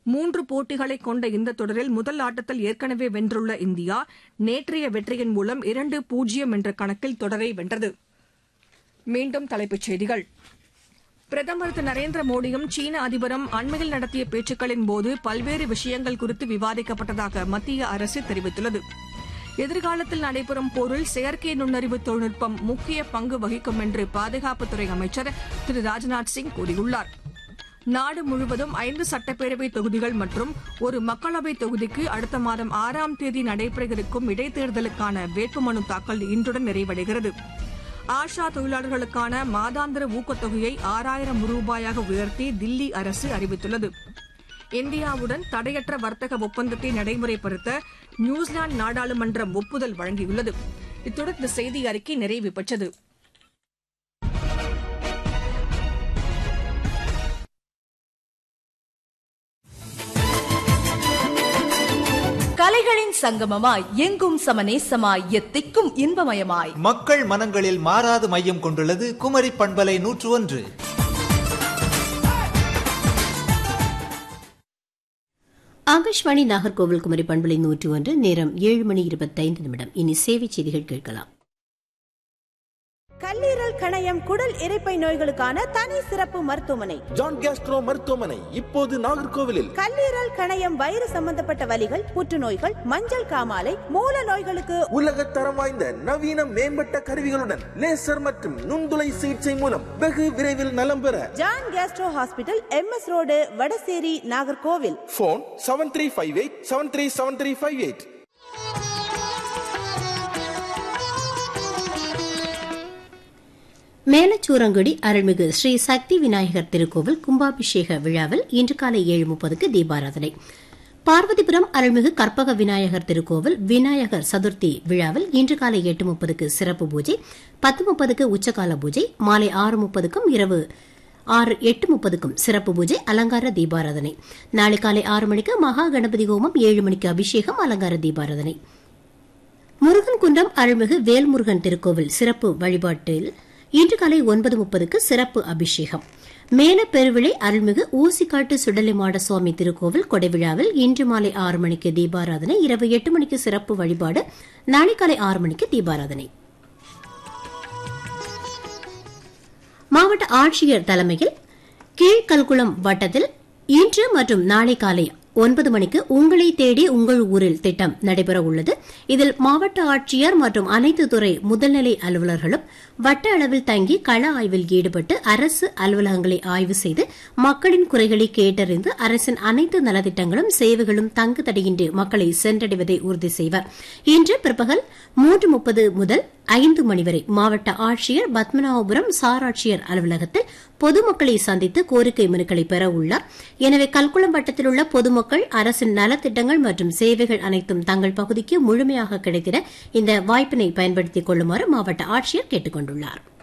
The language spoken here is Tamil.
மூன்று போட்டிகளை கொண்ட இந்த தொடரில் முதல் ஆட்டத்தில் ஏற்கனவே வென்றுள்ள இந்தியா நேற்றைய வெற்றியின் மூலம் இரண்டு பூஜ்ஜியம் என்ற கணக்கில் தொடரை வென்றது மீண்டும் தலைப்புச் செய்திகள் பிரதமர் திரு நரேந்திர மோடியும் சீன அதிபரும் அண்மையில் நடத்திய பேச்சுக்களின் போது பல்வேறு விஷயங்கள் குறித்து விவாதிக்கப்பட்டதாக மத்திய அரசு தெரிவித்துள்ளது எதிர்காலத்தில் நடைபெறும் போரில் செயற்கை நுண்ணறிவு தொழில்நுட்பம் முக்கிய பங்கு வகிக்கும் என்று பாதுகாப்புத்துறை அமைச்சர் திரு ராஜ்நாத் சிங் கூறியுள்ளார் நாடு முழுவதும் ஐந்து சட்டப்பேரவை தொகுதிகள் மற்றும் ஒரு மக்களவை தொகுதிக்கு அடுத்த மாதம் ஆறாம் தேதி நடைபெற இருக்கும் இடைத்தேர்தலுக்கான வேட்புமனு தாக்கல் இன்றுடன் நிறைவடைகிறது ஆஷா தொழிலாளர்களுக்கான மாதாந்திர ஊக்கத்தொகையை ஆறாயிரம் ரூபாயாக உயர்த்தி தில்லி அரசு அறிவித்துள்ளது இந்தியாவுடன் தடையற்ற வர்த்தக ஒப்பந்தத்தை நடைமுறைப்படுத்த நியூசிலாந்து நாடாளுமன்றம் ஒப்புதல் வழங்கியுள்ளது இத்துடன் இந்த செய்தி அறிக்கை நிறைவு பெற்றது கலைகளின் சங்கமமாய் எங்கும் சமநேசமாய் எத்திக்கும் இன்பமயமாய் மக்கள் மனங்களில் மாறாது மையம் கொண்டுள்ளது குமரி பண்பலை நூற்று ஒன்று ஆகாஷ்வாணி நாகர்கோவில் குமரி பண்பலை நூற்றி ஒன்று நேரம் ஏழு மணி இருபத்தைந்து நிமிடம் இனி சேவை செய்திகள் கேட்கலாம் கல்லீரல் கணையம் குடல் இரைப்பை நோய்களுக்கான தனி சிறப்பு மருத்துவமனை ஜான் கேஸ்ட்ரோ மருத்துவமனை இப்போது நாகர்கோவிலில் கல்லீரல் கணையம் வயிறு சம்பந்தப்பட்ட வலிகள் புற்றுநோய்கள் மஞ்சள் காமாலை மூல நோய்களுக்கு உலக தரம் வாய்ந்த நவீன மேம்பட்ட கருவிகளுடன் லேசர் மற்றும் நுண்துளை சிகிச்சை மூலம் வெகு விரைவில் நலம் பெற John gastro hospital M S road Vadasery Nagercoil phone seven three five eight seven three seven three five eight Melachoorangudi அருள்மிகு ஸ்ரீ சக்தி விநாயகர் திருக்கோவில் கும்பாபிஷேக விழாவில் இன்று காலை ஏழு முப்பதுக்கு தீபாராதனை பார்வதிபுரம் அருள்மிகு கற்பக விநாயகர் திருக்கோவில் விநாயகர் சதுர்த்தி விழாவில் இன்று காலை எட்டு முப்பதுக்கு சிறப்பு பூஜை பத்து முப்பதுக்கு உச்சகால பூஜை மாலை ஆறு முப்பதுக்கும் இரவு ஆறு எட்டு முப்பதுக்கும் சிறப்பு பூஜை அலங்கார தீபாராதனை நாளை காலை ஆறு மணிக்கு மகா கணபதி ஹோமம் ஏழு மணிக்கு அபிஷேகம் அலங்கார தீபாராதனை முருகன் குன்றம் அருள்மிகு வேல்முருகன் திருக்கோவில் சிறப்பு வழிபாட்டில் இன்று காலை ஒன்பது முப்பதுக்கு சிறப்பு அபிஷேகம் மேல பெருவிளை அருள்மிகு ஊசிக்காட்டு சுடலிமாட சுவாமி திருக்கோவில் கொடைவிழாவில் இன்று மாலை ஆறு மணிக்கு தீபாராதனை இரவு எட்டு மணிக்கு சிறப்பு வழிபாடு நாளை காலை ஆறு மணிக்கு தீபாராதனை மாவட்ட ஆட்சியர் தலைமையில் கீழ்கல்குளம் வட்டத்தில் இன்று மற்றும் நாளை காலை ஒன்பது மணிக்கு உங்களை தேடி உங்கள் ஊரில் திட்டம் நடைபெற உள்ளது இதில் மாவட்ட ஆட்சியர் மற்றும் அனைத்து துறை முதல்நிலை அலுவலர்களும் வட்ட அளவில் தங்கி கள ஆய்வில் ஈடுபட்டு அரசு அலுவலகங்களை ஆய்வு செய்து மக்களின் குறைகளை கேட்டறிந்து அரசின் அனைத்து நலத்திட்டங்களும் சேவைகளும் தங்கு தடையின்றி மக்களை சென்றடைவதை உறுதி செய்வர் இன்று பிற்பகல் மூன்று முப்பது முதல் ஐந்து மணி வரை மாவட்ட ஆட்சியர் பத்மநாபபுரம் சார் ஆட்சியர் அலுவலகத்தில் பொதுமக்களை சந்தித்து கோரிக்கை மனுக்களை பெற உள்ளார் எனவே கல்குளம் வட்டத்தில் உள்ள பொதுமக்கள் அரசின் நலத்திட்டங்கள் மற்றும் சேவைகள் அனைத்தும் தங்கள் பகுதிக்கு முழுமையாக கிடைத்திட இந்த வாய்ப்பினை பயன்படுத்திக் கொள்ளுமாறு மாவட்ட ஆட்சியர் கேட்டுக் கொண்டுள்ளாா்